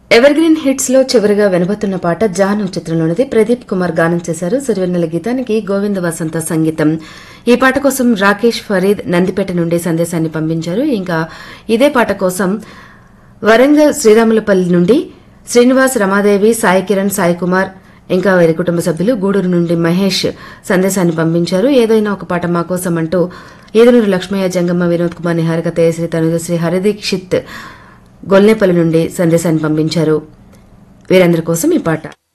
ever green hits లో చివరిగా వినబోతున్న పాట జాను చిత్రంలోనిది ప్రదీప్ కుమార్ గానం చేశారు సిరివెన్నెల గీతానికి గోవింద వసంత సంగీతం ఈ పాట కోసం రాకేష్ ఫరీద్ నందిపేట నుండి సందేశాన్ని పంపించారు ఇంకా ఇదే పాట కోసం వరంగల్ శ్రీరాములపల్లి నుండి శ్రీనివాస్ రమాదేవి సాయి కిరణ్ సాయి కుమార్ ఇంకా వీరి కుటుంబ సభ్యులు గూడూరు నుండి మహేష్ సందేశాన్ని పంపించారు ఏదైనా ఒక పాట మా కోసం అంటూ ఈదనూరు లక్ష్మయ్య జంగమ్మ వినోద్ కుమార్ నిహారిక తేజశ్రీ తనుజశ్రీ హరిదీక్షిత్ గొల్నేపల్లి నుండి సందేశాన్ని పంపించారు వీరందరి కోసం ఈ పాట